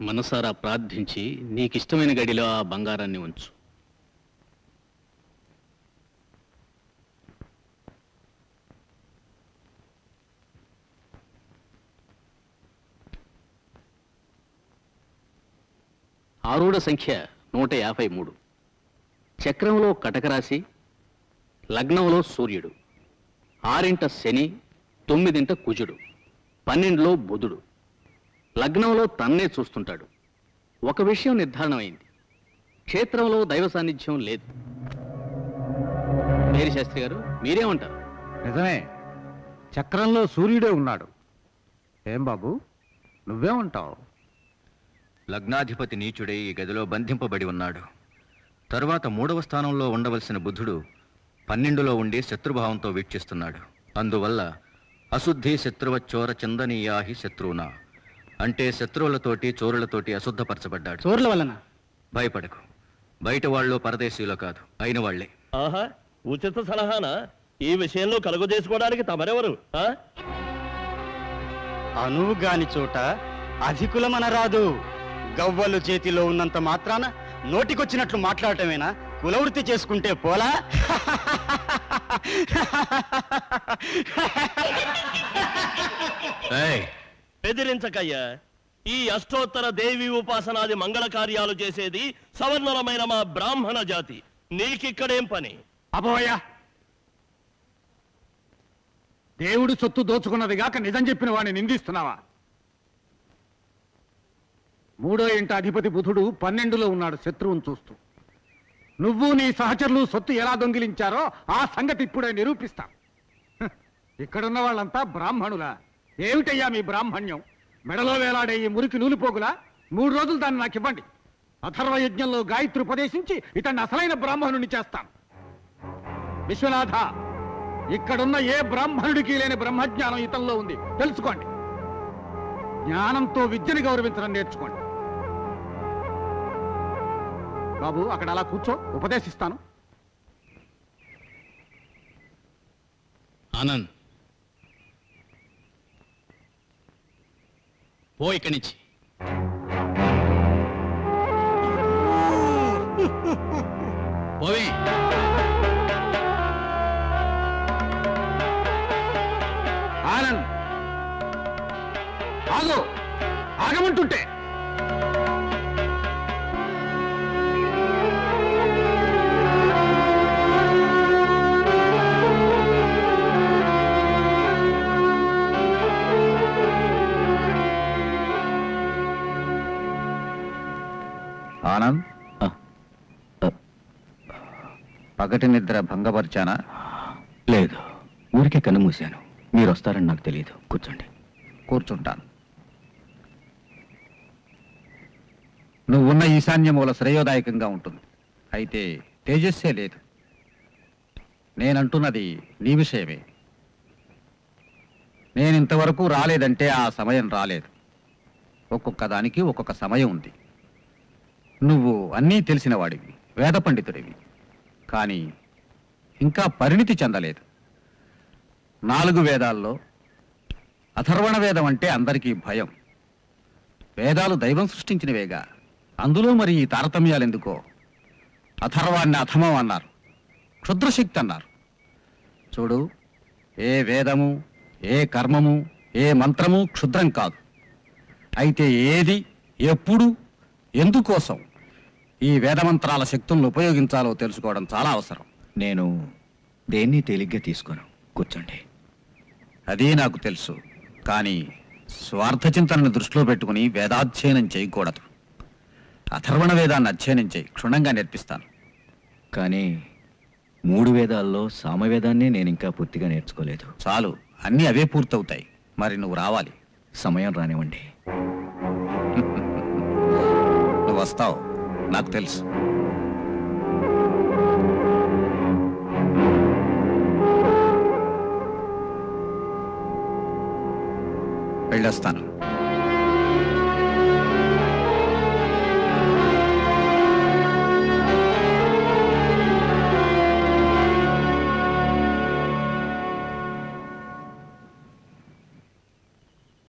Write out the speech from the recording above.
మనసారా ప్రార్థించి నీకిష్టమైన గడిలో ఆ బంగారాన్ని ఉంచు ఆరూఢ సంఖ్య నూట యాభై మూడు చక్రంలో కటకరాశి లగ్నంలో సూర్యుడు ఆరింట శని తొమ్మిదింట కుజుడు పన్నెండులో బుధుడు లగ్నంలో తన్నే చూస్తుంటాడు ఒక విషయం నిర్ధారణమైంది క్షేత్రంలో దైవ సాన్నిధ్యం లేదు మేరీ శాస్త్రి గారు మీరేమంటారు నిజమే చక్రంలో సూర్యుడే ఉన్నాడు ఏం బాబు నువ్వేమంటావు లగ్నాధిపతి నీచుడై ఈ గదిలో బంధింపబడి ఉన్నాడు తరువాత మూడవ స్థానంలో ఉండవలసిన బుధుడు పన్నెండులో ఉండి శత్రుభావంతో వీక్షిస్తున్నాడు అందువల్ల అశుద్ధి శత్రువ చోర చందనీయాహి శత్రువున అంటే శత్రువులతోటి చోరులతోటి అశుద్ధపరచబడ్డాడు చోర్ల వలన భయపడకు బయట వాళ్ళు పరదేశీయులు కాదు అయిన వాళ్లే ఆహా ఉచిత సలహానా ఈ విషయంలో కలుగు చేసుకోవడానికి తమరెవరు ఆ? అనువుగాని చోట అధికులమనరాదు గవ్వలు చేతిలో ఉన్నంత మాత్రాన నోటికొచ్చినట్లు మాట్లాడటమేనా కులవృత్తి చేసుకుంటే పోలా బెదిరించకయ్యా ఈ అష్టోత్తర దేవి ఉపాసనాది మంగళ కార్యాలు చేసేది సవర్ణలమైన మా బ్రాహ్మణ జాతి నీకిక్కడేం పని అపోయా దేవుడు సొత్తు దోచుకున్నది గాక నిజం చెప్పిన వాడిని నిందిస్తున్నావా మూడో ఇంట అధిపతి బుధుడు పన్నెండులో ఉన్నాడు శత్రువును చూస్తూ నువ్వు నీ సహచరులు సొత్తు ఎలా దొంగిలించారో ఆ సంగతి ఇప్పుడే నిరూపిస్తా హ్, ఇక్కడున్న వాళ్ళంతా బ్రాహ్మణులా ఏమిటయ్యా మీ బ్రాహ్మణ్యం మెడలో వేలాడే ఈ మురికి నూలిపోగులా మూడు రోజులు దాన్ని నాకు ఇవ్వండి అథర్వ యజ్ఞంలో గాయత్రి ఉపదేశించి ఇతన్ని అసలైన బ్రాహ్మణుని చేస్తాను విశ్వనాథ ఇక్కడున్న ఏ బ్రాహ్మణుడికి లేని బ్రహ్మజ్ఞానం ఇతనిలో ఉంది తెలుసుకోండి జ్ఞానంతో విద్యని గౌరవించడం నేర్చుకోండి బాబు అక్కడ అలా కూర్చో ఉపదేశిస్తాను ఆనంద్ పో ఇక్కడి నుంచి పోవే ఆనంద్ ఆగు ఆగమంటుంటే ఆనంద్ పగటి నిద్ర భంగపరిచానా లేదు ఊరికే కన్నుమూశాను మీరు వస్తారని నాకు తెలియదు కూర్చోండి కూర్చుంటాను నువ్వున్న ఈశాన్యమూల శ్రేయోదాయకంగా ఉంటుంది అయితే తేజస్సే లేదు నేనంటున్నది నీ విషయమే నేనింతవరకు రాలేదంటే ఆ సమయం రాలేదు ఒక్కొక్క దానికి ఒక్కొక్క సమయం ఉంది నువ్వు అన్నీ తెలిసిన వాడివి వేద పండితుడివి కానీ ఇంకా పరిణితి చెందలేదు నాలుగు వేదాల్లో అథర్వణ వేదం అంటే అందరికీ భయం వేదాలు దైవం సృష్టించినవేగా అందులో మరి ఈ తారతమ్యాలు ఎందుకో అథర్వాన్ని అథమం అన్నారు క్షుద్రశక్తి అన్నారు చూడు ఏ వేదము ఏ కర్మము ఏ మంత్రము క్షుద్రం కాదు అయితే ఏది ఎప్పుడు ఎందుకోసం ఈ వేదమంత్రాల శక్తులను ఉపయోగించాలో తెలుసుకోవడం చాలా అవసరం నేను దేన్ని తేలిగ్గా తీసుకోను కూర్చోండి అదే నాకు తెలుసు కానీ స్వార్థ చింతనను దృష్టిలో పెట్టుకుని వేదాధ్యయనం చేయకూడదు అథర్వణ వేదాన్ని అధ్యయనం చేయి క్షుణ్ణంగా నేర్పిస్తాను కానీ మూడు వేదాల్లో సామవేదాన్ని నేను ఇంకా పూర్తిగా నేర్చుకోలేదు చాలు అన్నీ అవే పూర్తవుతాయి మరి నువ్వు రావాలి సమయం రానివ్వండి నువ్వు వస్తావు నాకు తెలుసు వెళ్ళొస్తాను